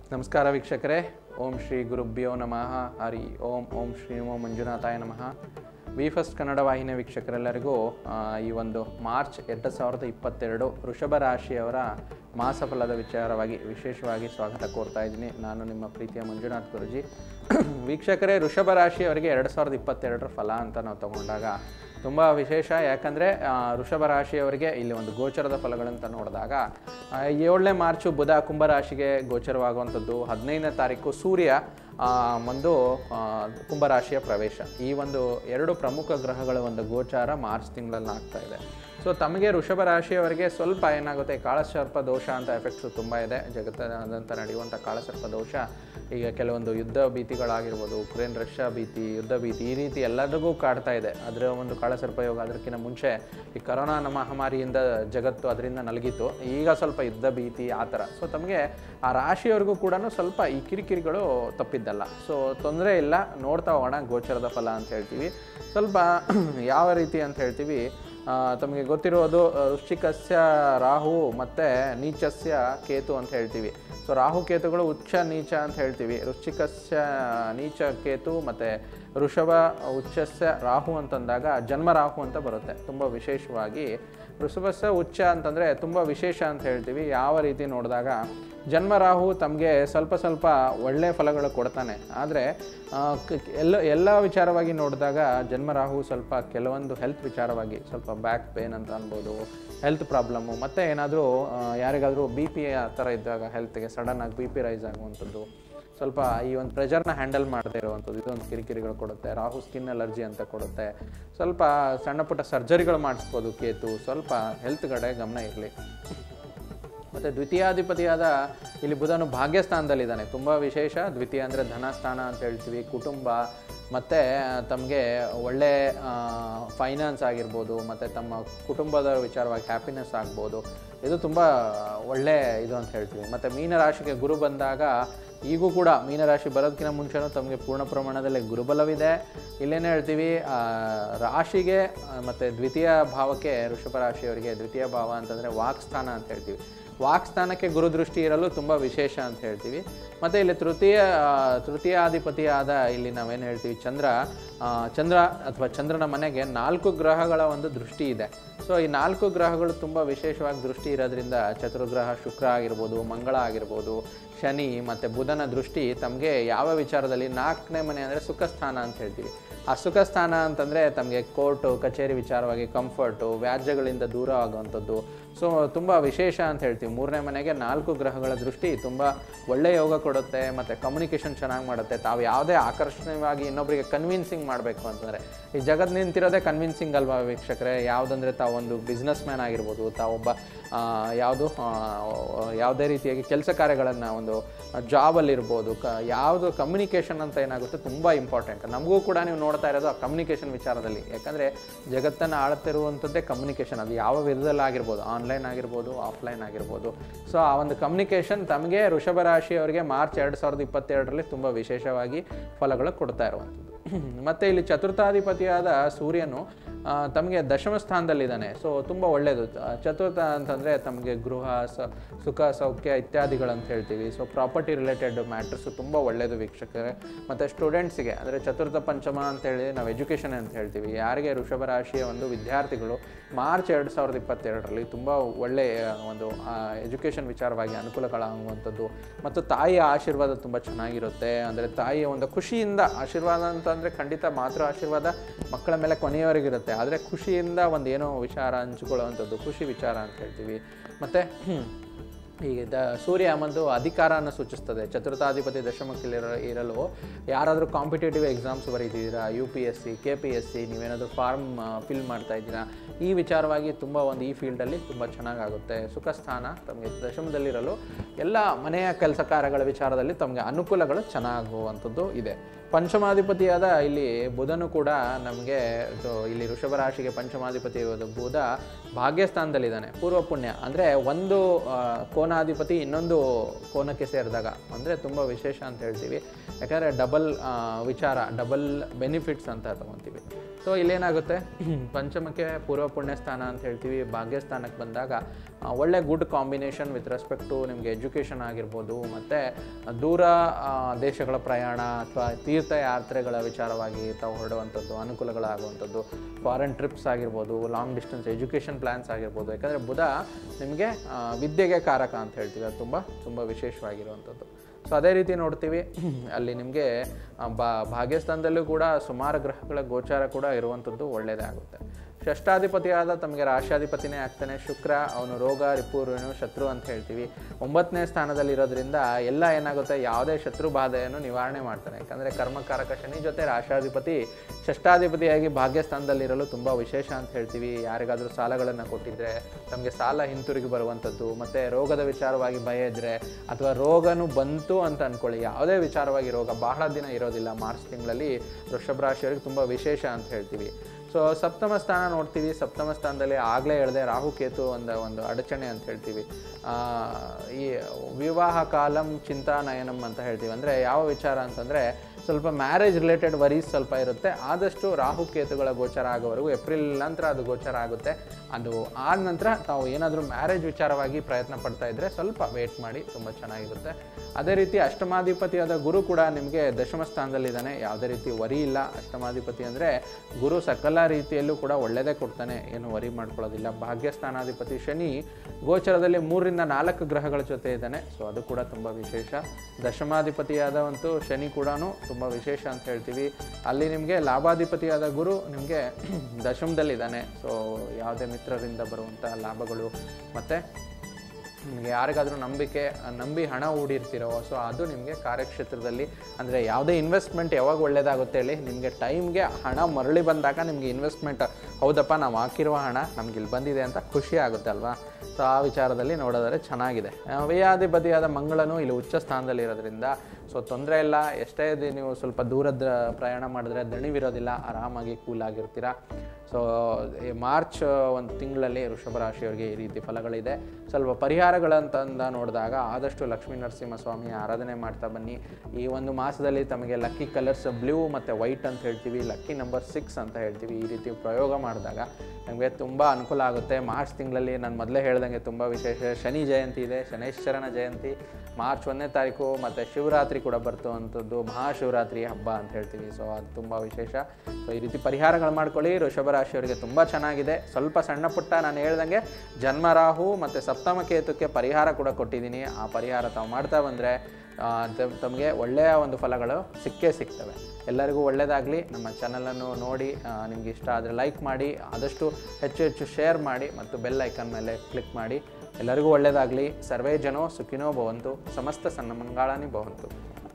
ನಮಸ್ಕಾರ ವೀಕ್ಷಕರೇ ಓಂ ಶ್ರೀ ಗುರುಭ್ಯೋ ನಮಃ ಹರಿ ಓಂ ಓಂ ಶ್ರೀ ಓಂ ಮಂಜುನಾಥಾಯ ನಮಃ ವಿ ಫಸ್ಟ್ ಕನ್ನಡ ವಾಹಿನಿಯ ವೀಕ್ಷಕರೆಲ್ಲರಿಗೂ ಆ, ಈ ಒಂದು ಮಾರ್ಚ್ ಎರಡು ಸಾವಿರದ ಇಪ್ಪತ್ತೆರಡು ವೃಷಭ ರಾಶಿಯವರ ಮಾಸಫಲದ ವಿಚಾರವಾಗಿ ವಿಶೇಷವಾಗಿ ಸ್ವಾಗತ ಕೋರ್ತಾ ಇದ್ದೀನಿ ನಾನು ನಿಮ್ಮ ಪ್ರೀತಿಯ ಮಂಜುನಾಥ್ ಗುರುಜಿ ವೀಕ್ಷಕರೇ ವೃಷಭ ರಾಶಿಯವರಿಗೆ ಎರಡು ಸಾವಿರದ ಇಪ್ಪತ್ತೆರಡರ ಫಲ ಅಂತ ನಾವು ತಗೊಂಡಾಗ ತುಂಬ ವಿಶೇಷ ಯಾಕಂದರೆ ವೃಷಭ ರಾಶಿಯವರಿಗೆ ಇಲ್ಲಿ ಒಂದು ಗೋಚರದ ಫಲಗಳಂತ ನೋಡಿದಾಗ ಆ, ಏಳನೇ ಮಾರ್ಚು ಬುಧ ಕುಂಭರಾಶಿಗೆ ಗೋಚರವಾಗುವಂಥದ್ದು ಹದಿನೈದನೇ ತಾರೀಕು ಸೂರ್ಯ ಆ, ಒಂದು ಆ, ಕುಂಭರಾಶಿಯ ಪ್ರವೇಶ ಈ ಒಂದು ಎರಡು ಪ್ರಮುಖ ಗ್ರಹಗಳ ಒಂದು ಗೋಚಾರ ಮಾರ್ಚ್ ತಿಂಗಳಲ್ಲಿ ಆಗ್ತಾ ಇದೆ ಸೊ ತಮಗೆ ವೃಷಭ ರಾಶಿಯವರಿಗೆ ಸ್ವಲ್ಪ ಏನಾಗುತ್ತೆ ಕಾಳಸರ್ಪ ದೋಷ ಅಂತ ಎಫೆಕ್ಟ್ಸು ತುಂಬ ಇದೆ ಜಗತ್ತಾದ್ಯಂತ ನಡೆಯುವಂಥ ಕಾಳಸರ್ಪ ದೋಷ ಈಗ ಕೆಲವೊಂದು ಯುದ್ಧ ಭೀತಿಗಳಾಗಿರ್ಬೋದು ಉಕ್ರೇನ್ ರಷ್ಯಾ ಭೀತಿ ಯುದ್ಧ ಭೀತಿ ಈ ರೀತಿ ಎಲ್ಲರಿಗೂ ಕಾಡ್ತಾ ಇದೆ ಅದರ ಒಂದು ಕಾಳಸರ್ಪ ಯೋಗ ಅದಕ್ಕಿಂತ ಮುಂಚೆ ಈ ಕರೋನಾ ಮಹಾಮಾರಿಯಿಂದ ಜಗತ್ತು ಅದರಿಂದ ನಲಗಿತ್ತು ಈಗ ಸ್ವಲ್ಪ ಯುದ್ಧ ಭೀತಿ ಆ ಥರ ಸೊ ತಮಗೆ ಆ ರಾಶಿಯವರೆಗೂ ಕೂಡ ಸ್ವಲ್ಪ ಈ ಕಿರಿಕಿರಿಗಳು ತಪ್ಪಿದ್ದಲ್ಲ ಸೊ ತೊಂದರೆ ಇಲ್ಲ ನೋಡ್ತಾ ಹೋಗೋಣ ಗೋಚರದ ಫಲ ಅಂತ ಹೇಳ್ತೀವಿ ಸ್ವಲ್ಪ ಯಾವ ರೀತಿ ಅಂತ ಹೇಳ್ತೀವಿ ಆ, ತಮಗೆ ಗೊತ್ತಿರೋದು ಆ, ವೃಶ್ಚಿಕಸ್ಯ ರಾಹು ಮತ್ತು ನೀಚಸ್ಯ ಕೇತು ಅಂತ ಹೇಳ್ತೀವಿ ಸೊ ರಾಹು ಕೇತುಗಳು ಉಚ್ಚ ನೀಚ ಅಂತ ಹೇಳ್ತೀವಿ ವೃಶ್ಚಿಕಸ್ಯ ನೀಚ ಕೇತು ಮತ್ತು ವೃಷಭ ಉಚ್ಚಸ್ಯ ರಾಹು ಅಂತಂದಾಗ ಜನ್ಮ ರಾಹು ಅಂತ ಬರುತ್ತೆ ತುಂಬ ವಿಶೇಷವಾಗಿ ವೃಷಭಸ್ಯ ಉಚ್ಚ ಅಂತಂದರೆ ತುಂಬ ವಿಶೇಷ ಅಂತ ಹೇಳ್ತೀವಿ ಯಾವ ರೀತಿ ನೋಡಿದಾಗ ಜನ್ಮ ರಾಹು ತಮಗೆ ಸ್ವಲ್ಪ ಸ್ವಲ್ಪ ಒಳ್ಳೆಯ ಫಲಗಳು ಕೊಡ್ತಾನೆ ಆದರೆ ಎಲ್ಲ ಎಲ್ಲ ವಿಚಾರವಾಗಿ ನೋಡಿದಾಗ ಜನ್ಮ ರಾಹು ಸ್ವಲ್ಪ ಕೆಲವೊಂದು ಹೆಲ್ತ್ ವಿಚಾರವಾಗಿ ಸ್ವಲ್ಪ ಬ್ಯಾಕ್ ಪೇನ್ ಅಂತ ಅನ್ಬೋದು ಹೆಲ್ತ್ ಪ್ರಾಬ್ಲಮ್ಮು ಮತ್ತು ಏನಾದರೂ ಯಾರಿಗಾದರೂ ಬಿ ಪಿ ಆ ಥರ ಇದ್ದಾಗ ಹೆಲ್ತ್ಗೆ ಸಡನ್ನಾಗಿ ಬಿ ಪಿ ರೈಸ್ ಆಗುವಂಥದ್ದು ಸ್ವಲ್ಪ ಈ ಒಂದು ಪ್ರೆಷರ್ನ ಹ್ಯಾಂಡಲ್ ಮಾಡದೇ ಇರುವಂಥದ್ದು ಇದೊಂದು ಕಿರಿಕಿರಿಗಳು ಕೊಡುತ್ತೆ ರಾಹು ಸ್ಕಿನ್ ಅಲರ್ಜಿ ಅಂತ ಕೊಡುತ್ತೆ ಸ್ವಲ್ಪ ಸಣ್ಣ ಪುಟ್ಟ ಸರ್ಜರಿಗಳು ಮಾಡಿಸ್ಬೋದು ಕೇತು ಸ್ವಲ್ಪ ಹೆಲ್ತ್ ಕಡೆ ಗಮನ ಇರಲಿ ಮತ್ತು ದ್ವಿತೀಯಾಧಿಪತಿಯಾದ ಇಲ್ಲಿ ಬುಧನು ಭಾಗ್ಯಸ್ಥಾನದಲ್ಲಿದ್ದಾನೆ ತುಂಬ ವಿಶೇಷ ದ್ವಿತೀಯ ಅಂದರೆ ಧನಸ್ಥಾನ ಅಂತ ಹೇಳ್ತೀವಿ ಕುಟುಂಬ ಮತ್ತು ತಮಗೆ ಒಳ್ಳೆ ಫೈನಾನ್ಸ್ ಆಗಿರ್ಬೋದು ಮತ್ತು ತಮ್ಮ ಕುಟುಂಬದ ವಿಚಾರವಾಗಿ ಹ್ಯಾಪಿನೆಸ್ ಆಗ್ಬೋದು ಇದು ತುಂಬ ಒಳ್ಳೆ ಇದು ಅಂತ ಹೇಳ್ತೀವಿ ಮತ್ತು ಮೀನರಾಶಿಗೆ ಗುರು ಬಂದಾಗ ಈಗೂ ಕೂಡ ಮೀನರಾಶಿ ಬರೋದಕ್ಕಿಂತ ಮುಂಚೆನೂ ತಮಗೆ ಪೂರ್ಣ ಪ್ರಮಾಣದಲ್ಲಿ ಗುರುಬಲವಿದೆ ಇಲ್ಲೇನೇ ಹೇಳ್ತೀವಿ ಆ, ರಾಶಿಗೆ ಮತ್ತು ದ್ವಿತೀಯ ಭಾವಕ್ಕೆ ವೃಷಭ ರಾಶಿಯವರಿಗೆ ದ್ವಿತೀಯ ಭಾವ ಅಂತಂದರೆ ವಾಕ್ಸ್ಥಾನ ಅಂತ ಹೇಳ್ತೀವಿ ವಾಕ್ಸ್ಥಾನಕ್ಕೆ ಗುರುದೃಷ್ಟಿ ಇರಲು ತುಂಬ ವಿಶೇಷ ಅಂತ ಹೇಳ್ತೀವಿ ಮತ್ತು ಇಲ್ಲಿ ತೃತೀಯ ಆ, ತೃತೀಯಾಧಿಪತಿಯಾದ ಇಲ್ಲಿ ನಾವೇನು ಹೇಳ್ತೀವಿ ಚಂದ್ರ ಆ, ಚಂದ್ರ ಅಥವಾ ಚಂದ್ರನ ಮನೆಗೆ ನಾಲ್ಕು ಗ್ರಹಗಳ ಒಂದು ದೃಷ್ಟಿ ಇದೆ ಸೊ ಈ ನಾಲ್ಕು ಗ್ರಹಗಳು ತುಂಬ ವಿಶೇಷವಾಗಿ ದೃಷ್ಟಿ ಇರೋದ್ರಿಂದ ಚತುರ್ಗ್ರಹ ಶುಕ್ರ ಆಗಿರ್ಬೋದು ಮಂಗಳ ಆಗಿರ್ಬೋದು ಶನಿ ಮತ್ತು ಬುಧನ ದೃಷ್ಟಿ ತಮಗೆ ಯಾವ ವಿಚಾರದಲ್ಲಿ ನಾಲ್ಕನೇ ಮನೆ ಅಂದರೆ ಸುಖಸ್ಥಾನ ಅಂತ ಹೇಳ್ತೀವಿ ಆ ಸುಖಸ್ಥಾನ ಅಂತಂದರೆ ತಮಗೆ ಕೋರ್ಟು ಕಚೇರಿ ವಿಚಾರವಾಗಿ ಕಂಫರ್ಟು ವ್ಯಾಜ್ಯಗಳಿಂದ ದೂರ ಆಗುವಂಥದ್ದು ಸೊ ತುಂಬ ವಿಶೇಷ ಅಂತ ಹೇಳ್ತೀವಿ ಮೂರನೇ ಮನೆಗೆ ನಾಲ್ಕು ಗ್ರಹಗಳ ದೃಷ್ಟಿ ತುಂಬ ಒಳ್ಳೆ ಯೋಗ ಕೊಡುತ್ತೆ ಮತ್ತು ಕಮ್ಯುನಿಕೇಷನ್ ಚೆನ್ನಾಗಿ ಮಾಡುತ್ತೆ ತಾವು ಯಾವುದೇ ಆಕರ್ಷಣೀಯವಾಗಿ ಇನ್ನೊಬ್ಬರಿಗೆ ಕನ್ವಿನ್ಸಿಂಗ್ ಮಾಡಬೇಕು ಅಂತಂದರೆ ಈ ಜಗತ್ತು ನಿಂತಿರೋದೇ ಕನ್ವಿನ್ಸಿಂಗ್ ಅಲ್ವಾ ವೀಕ್ಷಕರೇ ಯಾವುದಂದರೆ ತಾವೊಂದು ಬಿಸ್ನೆಸ್ ಮ್ಯಾನ್ ಆಗಿರ್ಬೋದು ತಾವೊಬ್ಬ ಆ, ಯಾವುದು ಆ, ಯಾವುದೇ ರೀತಿಯಾಗಿ ಕೆಲಸ ಕಾರ್ಯಗಳನ್ನು ಒಂದು ಜಾಬಲ್ಲಿರ್ಬೋದು ಕ ಯಾವುದು ಕಮ್ಯುನಿಕೇಷನ್ ಅಂತ ಏನಾಗುತ್ತೆ ತುಂಬ ಇಂಪಾರ್ಟೆಂಟ್ ನಮಗೂ ಕೂಡ ನೀವು ನೋಡ್ತಾ ಇರೋದು ಆ ಕಮ್ಯುನಿಕೇಷನ್ ವಿಚಾರದಲ್ಲಿ ಯಾಕಂದರೆ ಜಗತ್ತನ್ನು ಆಳ್ತಿರುವಂಥದ್ದೇ ಕಮ್ಯುನಿಕೇಷನ್ ಅದು ಯಾವ ವಿಧದಲ್ಲಿ ಆಗಿರ್ಬೋದು ಆನ್ಲೈನ್ ಆಗಿರ್ಬೋದು ಆಫ್ಲೈನ್ ಆಗಿರ್ಬೋದು ಸೊ ಆ ಒಂದು ಕಮ್ಯುನಿಕೇಷನ್ ತಮಗೆ ವೃಷಭ ರಾಶಿಯವರಿಗೆ ಮಾರ್ಚ್ ಎರಡು ಸಾವಿರದ ಇಪ್ಪತ್ತೆರಡರಲ್ಲಿ ತುಂಬ ವಿಶೇಷವಾಗಿ ಫಲಗಳು ಕೊಡ್ತಾ ಇರುವಂಥದ್ದು ಮತ್ತು ಇಲ್ಲಿ ಚತುರ್ಥಾಧಿಪತಿಯಾದ ಸೂರ್ಯನು ಆ, ತಮಗೆ ದಶಮ ಸ್ಥಾನದಲ್ಲಿದ್ದಾನೆ ಸೊ ತುಂಬ ಒಳ್ಳೆಯದು ಆ, ಚತುರ್ಥ ಅಂತಂದರೆ ತಮಗೆ ಗೃಹ ಸ ಸುಖ ಸೌಖ್ಯ ಇತ್ಯಾದಿಗಳಂತ ಹೇಳ್ತೀವಿ ಸೊ ಪ್ರಾಪರ್ಟಿ ರಿಲೇಟೆಡ್ ಮ್ಯಾಟ್ರಸ್ಸು ತುಂಬ ಒಳ್ಳೆಯದು ವೀಕ್ಷಕರೇ ಮತ್ತು ಸ್ಟೂಡೆಂಟ್ಸಿಗೆ ಅಂದರೆ ಚತುರ್ಥ ಪಂಚಮ ಅಂತೇಳಿ ನಾವು ಎಜುಕೇಷನ್ ಅಂತ ಹೇಳ್ತೀವಿ ಯಾರಿಗೆ ವೃಷಭ ರಾಶಿಯ ಒಂದು ವಿದ್ಯಾರ್ಥಿಗಳು ಮಾರ್ಚ್ ಎರಡು ಸಾವಿರದ ಇಪ್ಪತ್ತೆರಡರಲ್ಲಿ ತುಂಬ ಒಳ್ಳೆಯ ಒಂದು ಎಜುಕೇಷನ್ ವಿಚಾರವಾಗಿ ಅನುಕೂಲಗಳಾಗುವಂಥದ್ದು ಮತ್ತು ತಾಯಿಯ ಆಶೀರ್ವಾದ ತುಂಬ ಚೆನ್ನಾಗಿರುತ್ತೆ ಅಂದರೆ ತಾಯಿಯ ಒಂದು ಖುಷಿಯಿಂದ ಆಶೀರ್ವಾದ ಅಂತಂದರೆ ಖಂಡಿತ ಮಾತೃ ಆಶೀರ್ವಾದ ಮಕ್ಕಳ ಮೇಲೆ ಕೊನೆಯವರೆಗಿರುತ್ತೆ ಆದರೆ ಖುಷಿಯಿಂದ ಒಂದು ಏನೋ ವಿಚಾರ ಹಂಚ್ಕೊಳ್ಳುವಂಥದ್ದು ಖುಷಿ ವಿಚಾರ ಅಂತ ಹೇಳ್ತೀವಿ ಮತ್ತು ಈಗ ದ ಸೂರ್ಯ ಒಂದು ಅಧಿಕಾರನ ಸೂಚಿಸ್ತದೆ ಚತುರ್ಥಾಧಿಪತಿ ದಶಮಕ್ಕಿಲಿರೋ ಇರಲು ಯಾರಾದರೂ ಕಾಂಪಿಟೇಟಿವ್ ಎಕ್ಸಾಮ್ಸ್ ಬರೀತಿದ್ದೀರಾ U P S C K P S C ನೀವೇನಾದರೂ ಫಾರ್ಮ್ ಫಿಲ್ ಮಾಡ್ತಾ ಇದ್ದೀರಾ ಈ ವಿಚಾರವಾಗಿ ತುಂಬ ಒಂದು ಈ ಫೀಲ್ಡಲ್ಲಿ ತುಂಬ ಚೆನ್ನಾಗಾಗುತ್ತೆ ಸುಖ ಸ್ಥಾನ ತಮಗೆ ದಶಮದಲ್ಲಿರಲು ಎಲ್ಲ ಮನೆಯ ಕೆಲಸ ಕಾರ್ಯಗಳ ವಿಚಾರದಲ್ಲಿ ತಮಗೆ ಅನುಕೂಲಗಳು ಚೆನ್ನಾಗುವಂಥದ್ದು ಇದೆ ಪಂಚಮಾಧಿಪತಿಯಾದ ಇಲ್ಲಿ ಬುಧನು ಕೂಡ ನಮಗೆ ಇದು ಇಲ್ಲಿ ವೃಷಭ ರಾಶಿಗೆ ಪಂಚಮಾಧಿಪತಿ ಬುಧ ಭಾಗ್ಯಸ್ಥಾನದಲ್ಲಿದ್ದಾನೆ ಪೂರ್ವ ಪುಣ್ಯ ಅಂದರೆ ಒಂದು ಆ, ಕೋನಾಧಿಪತಿ ಇನ್ನೊಂದು ಕೋನಕ್ಕೆ ಸೇರಿದಾಗ ಅಂದರೆ ತುಂಬ ವಿಶೇಷ ಅಂತ ಹೇಳ್ತೀವಿ ಯಾಕಂದರೆ ಡಬಲ್ ವಿಚಾರ ಡಬಲ್ ಬೆನಿಫಿಟ್ಸ್ ಅಂತ ತಗೊತೀವಿ ಸೊ ಇಲ್ಲೇನಾಗುತ್ತೆ ಪಂಚಮಕ್ಕೆ ಪೂರ್ವ ಪುಣ್ಯ ಸ್ಥಾನ ಅಂತ ಹೇಳ್ತೀವಿ ಭಾಗ್ಯಸ್ಥಾನಕ್ಕೆ ಬಂದಾಗ ಆ, ಒಳ್ಳೆ good combination with respect to ನಿಮಗೆ ಎಜುಕೇಷನ್ ಆಗಿರ್ಬೋದು ಮತ್ತು ದೂರ ಆ, ದೇಶಗಳ ಪ್ರಯಾಣ ಅಥವಾ ತೀರ್ಥಯಾತ್ರೆಗಳ ವಿಚಾರವಾಗಿ ತಾವು ಹೊರಡುವಂಥದ್ದು ಅನುಕೂಲಗಳಾಗುವಂಥದ್ದು ಫಾರಿನ್ ಟ್ರಿಪ್ಸ್ ಆಗಿರ್ಬೋದು ಲಾಂಗ್ ಡಿಸ್ಟೆನ್ಸ್ ಎಜುಕೇಷನ್ ಪ್ಲ್ಯಾನ್ಸ್ ಆಗಿರ್ಬೋದು ಯಾಕಂದರೆ ಬುಧ ನಿಮಗೆ ಆ, ವಿದ್ಯೆಗೆ ಕಾರಕ ಅಂತ ಹೇಳ್ತೀವಿ ಅದು ತುಂಬ ತುಂಬ ವಿಶೇಷವಾಗಿರುವಂಥದ್ದು ಸೊ ಅದೇ ರೀತಿ ನೋಡ್ತೀವಿ ಅಲ್ಲಿ ನಿಮಗೆ ಬಾ ಭಾಗ್ಯಸ್ಥಾನದಲ್ಲೂ ಕೂಡ ಸುಮಾರು ಗ್ರಹಗಳ ಗೋಚಾರ ಕೂಡ ಇರುವಂಥದ್ದು ಒಳ್ಳೆಯದೇ ಆಗುತ್ತೆ ಷಷ್ಟಾಧಿಪತಿಯಾದ ತಮಗೆ ರಾಶಾಧಿಪತಿನೇ ಆಗ್ತಾನೆ ಶುಕ್ರ ಅವನು ರೋಗ ರಿಪೂರ್ವನು ಶತ್ರು ಅಂತ ಹೇಳ್ತೀವಿ ಒಂಬತ್ತನೇ ಸ್ಥಾನದಲ್ಲಿರೋದ್ರಿಂದ ಎಲ್ಲ ಏನಾಗುತ್ತೆ ಯಾವುದೇ ಶತ್ರು ಬಾಧೆಯನ್ನು ನಿವಾರಣೆ ಮಾಡ್ತಾನೆ ಯಾಕಂದರೆ ಕರ್ಮಕಾರಕ ಶನಿ ಜೊತೆ ರಾಶಾಧಿಪತಿ ಷಷ್ಟಾಧಿಪತಿಯಾಗಿ ಭಾಗ್ಯಸ್ಥಾನದಲ್ಲಿರಲು ತುಂಬ ವಿಶೇಷ ಅಂತ ಹೇಳ್ತೀವಿ ಯಾರಿಗಾದರೂ ಸಾಲಗಳನ್ನು ಕೊಟ್ಟಿದ್ರೆ ತಮಗೆ ಸಾಲ ಹಿಂತಿರುಗಿ ಬರುವಂಥದ್ದು ಮತ್ತು ರೋಗದ ವಿಚಾರವಾಗಿ ಭಯ ಇದ್ದರೆ ಅಥವಾ ರೋಗನು ಬಂತು ಅಂತ ಅಂದ್ಕೊಳ್ಳಿ ಯಾವುದೇ ವಿಚಾರವಾಗಿ ರೋಗ ಬಹಳ ದಿನ ಇರೋದಿಲ್ಲ ಮಾರ್ಚ್ ತಿಂಗಳಲ್ಲಿ ವೃಷಭ ರಾಶಿಯವರಿಗೆ ತುಂಬ ವಿಶೇಷ ಅಂತ ಹೇಳ್ತೀವಿ ಸೊ ಸಪ್ತಮ ಸ್ಥಾನ ನೋಡ್ತೀವಿ ಸಪ್ತಮ ಸ್ಥಾನದಲ್ಲಿ ಆಗಲೇ ಹೇಳಿದೆ ರಾಹು ಕೇತು ಒಂದು ಒಂದು ಅಡಚಣೆ ಅಂತ ಹೇಳ್ತೀವಿ ಆ, ಈ ವಿವಾಹ ಕಾಲಂ ಚಿಂತಾನಯನಂ ಅಂತ ಹೇಳ್ತೀವಿ ಅಂದರೆ ಯಾವ ವಿಚಾರ ಅಂತಂದರೆ ಸ್ವಲ್ಪ ಮ್ಯಾರೇಜ್ ರಿಲೇಟೆಡ್ ವರೀಸ್ ಸ್ವಲ್ಪ ಇರುತ್ತೆ ಆದಷ್ಟು ರಾಹು ಕೇತುಗಳ ಗೋಚರ ಆಗೋವರೆಗೂ ಏಪ್ರಿಲ್ ನಂತರ ಅದು ಗೋಚರ ಆಗುತ್ತೆ ಅದು ಆದ ನಂತರ ತಾವು ಏನಾದರೂ ಮ್ಯಾರೇಜ್ ವಿಚಾರವಾಗಿ ಪ್ರಯತ್ನ ಪಡ್ತಾ ಇದ್ದರೆ ಸ್ವಲ್ಪ ವೇಟ್ ಮಾಡಿ ತುಂಬ ಚೆನ್ನಾಗಿರುತ್ತೆ ಅದೇ ರೀತಿ ಅಷ್ಟಮಾಧಿಪತಿಯಾದ ಗುರು ಕೂಡ ನಿಮಗೆ ದಶಮ ಸ್ಥಾನದಲ್ಲಿದ್ದಾನೆ ಯಾವುದೇ ರೀತಿ ವರಿ ಇಲ್ಲ ಅಷ್ಟಮಾಧಿಪತಿ ಅಂದರೆ ಗುರು ಸಕಲ ರೀತಿಯಲ್ಲೂ ಕೂಡ ಒಳ್ಳೆಯದೇ ಕೊಡ್ತಾನೆ ಏನು ವರಿ ಮಾಡ್ಕೊಳ್ಳೋದಿಲ್ಲ ಭಾಗ್ಯಸ್ಥಾನಾಧಿಪತಿ ಶನಿ ಗೋಚರದಲ್ಲಿ ಮೂರರಿಂದ ನಾಲ್ಕು ಗ್ರಹಗಳ ಜೊತೆ ಇದ್ದಾನೆ ಸೊ ಅದು ಕೂಡ ತುಂಬ ವಿಶೇಷ ದಶಮಾಧಿಪತಿಯಾದಂತೂ ಶನಿ ಕೂಡ ತುಂಬ ವಿಶೇಷ ಅಂತ ಹೇಳ್ತೀವಿ ಅಲ್ಲಿ ನಿಮಗೆ ಲಾಭಾಧಿಪತಿಯಾದ ಗುರು ನಿಮಗೆ ದಶಮದಲ್ಲಿದ್ದಾನೆ ಸೊ ಯಾವುದೇ ಮಿತ್ರರಿಂದ ಬರುವಂಥ ಲಾಭಗಳು ಮತ್ತು ನಿಮಗೆ ಯಾರಿಗಾದರೂ ನಂಬಿಕೆ ನಂಬಿ ಹಣ ಹೂಡಿರ್ತೀರೋ ಸೊ ಅದು ನಿಮಗೆ ಕಾರ್ಯಕ್ಷೇತ್ರದಲ್ಲಿ ಅಂದರೆ ಯಾವುದೇ ಇನ್ವೆಸ್ಟ್ಮೆಂಟ್ ಯಾವಾಗ ಒಳ್ಳೇದಾಗುತ್ತೆ ಹೇಳಿ ನಿಮಗೆ ಟೈಮ್ಗೆ ಹಣ ಮರಳಿ ಬಂದಾಗ ನಿಮಗೆ ಇನ್ವೆಸ್ಟ್ಮೆಂಟ್ ಹೌದಪ್ಪ ನಾವು ಹಾಕಿರುವ ಹಣ ನಮ್ಗೆ ಇಲ್ಲಿ ಬಂದಿದೆ ಅಂತ ಖುಷಿ ಆಗುತ್ತೆ ಅಲ್ವಾ ಸೊ ಆ ವಿಚಾರದಲ್ಲಿ ನೋಡೋದಾದ್ರೆ ಚೆನ್ನಾಗಿದೆ ಆ, ವ್ಯಯಾಧಿಪತಿಯಾದ ಮಂಗಳನು ಇಲ್ಲಿ ಉಚ್ಚ ಸ್ಥಾನದಲ್ಲಿರೋದ್ರಿಂದ ಸೊ ತೊಂದರೆ ಇಲ್ಲ ಎಷ್ಟೇ ಇದು ನೀವು ಸ್ವಲ್ಪ ದೂರದ ಪ್ರಯಾಣ ಮಾಡಿದ್ರೆ ದಣಿವಿರೋದಿಲ್ಲ ಆರಾಮಾಗಿ ಕೂಲಾಗಿರ್ತೀರ ಸೊ ಈ ಮಾರ್ಚ್ ಒಂದು ತಿಂಗಳಲ್ಲಿ ವೃಷಭ ರಾಶಿಯವರಿಗೆ ಈ ರೀತಿ ಫಲಗಳಿದೆ ಸ್ವಲ್ಪ ಪರಿಹಾರಗಳಂತಂದ ನೋಡಿದಾಗ ಆದಷ್ಟು ಲಕ್ಷ್ಮೀ ನರಸಿಂಹಸ್ವಾಮಿಯ ಆರಾಧನೆ ಮಾಡ್ತಾ ಬನ್ನಿ ಈ ಒಂದು ಮಾಸದಲ್ಲಿ ತಮಗೆ ಲಕ್ಕಿ ಕಲರ್ಸ್ ಬ್ಲೂ ಮತ್ತು ವೈಟ್ ಅಂತ ಹೇಳ್ತೀವಿ ಲಕ್ಕಿ ನಂಬರ್ ಸಿಕ್ಸ್ ಅಂತ ಹೇಳ್ತೀವಿ ಈ ರೀತಿ ಪ್ರಯೋಗ ಮಾಡಿದಾಗ ನಮಗೆ ತುಂಬ ಅನುಕೂಲ ಆಗುತ್ತೆ ಮಾರ್ಚ್ ತಿಂಗಳಲ್ಲಿ ನಾನು ಮೊದಲೇ ಹೇಳ್ದಂಗೆ ತುಂಬ ವಿಶೇಷ ಶನಿ ಜಯಂತಿ ಇದೆ ಶನೇಶ್ವರನ ಜಯಂತಿ ಮಾರ್ಚ್ ಒಂದನೇ ತಾರೀಕು ಮತ್ತು ಶಿವರಾತ್ರಿ ಕೂಡ ಬರ್ತುವಂಥದ್ದು ಮಹಾಶಿವರಾತ್ರಿ ಹಬ್ಬ ಅಂತ ಹೇಳ್ತೀವಿ ಸೊ ಅದು ತುಂಬ ವಿಶೇಷ ಸೊ ಈ ರೀತಿ ಪರಿಹಾರಗಳು ಮಾಡ್ಕೊಳ್ಳಿ ವೃಷಭ ರಾಶಿಯವರಿಗೆ ತುಂಬ ಚೆನ್ನಾಗಿದೆ ಸ್ವಲ್ಪ ಸಣ್ಣ ಪುಟ್ಟ ನಾನು ಹೇಳ್ದಂಗೆ ಜನ್ಮರಾಹು ಮತ್ತು ಸಪ್ತಮ ಕೇತುಕ್ಕೆ ಪರಿಹಾರ ಕೂಡ ಕೊಟ್ಟಿದ್ದೀನಿ ಆ ಪರಿಹಾರ ತಾವು ಮಾಡ್ತಾ ಬಂದರೆ ತಮಗೆ ಒಳ್ಳೆಯ ಒಂದು ಫಲಗಳು ಸಿಕ್ಕೇ ಸಿಗ್ತವೆ ಎಲ್ಲರಿಗೂ ಒಳ್ಳೆಯದಾಗಲಿ ನಮ್ಮ ಚಾನಲನ್ನು ನೋಡಿ ನಿಮ್ಗೆ ಇಷ್ಟ ಆದರೆ ಲೈಕ್ ಮಾಡಿ ಆದಷ್ಟು ಹೆಚ್ಚು ಹೆಚ್ಚು ಶೇರ್ ಮಾಡಿ ಮತ್ತು ಬೆಲ್ ಐಕನ್ ಮೇಲೆ ಕ್ಲಿಕ್ ಮಾಡಿ ಎಲ್ಲರಿಗೂ ಒಳ್ಳೆಯದಾಗಲಿ ಸರ್ವೇ ಜನೋ ಸುಖಿನೋ ಭವಂತು ಸಮಸ್ತ ಸಣ್ಣ ಮಂಗಳಾನಿ ಭವಂತು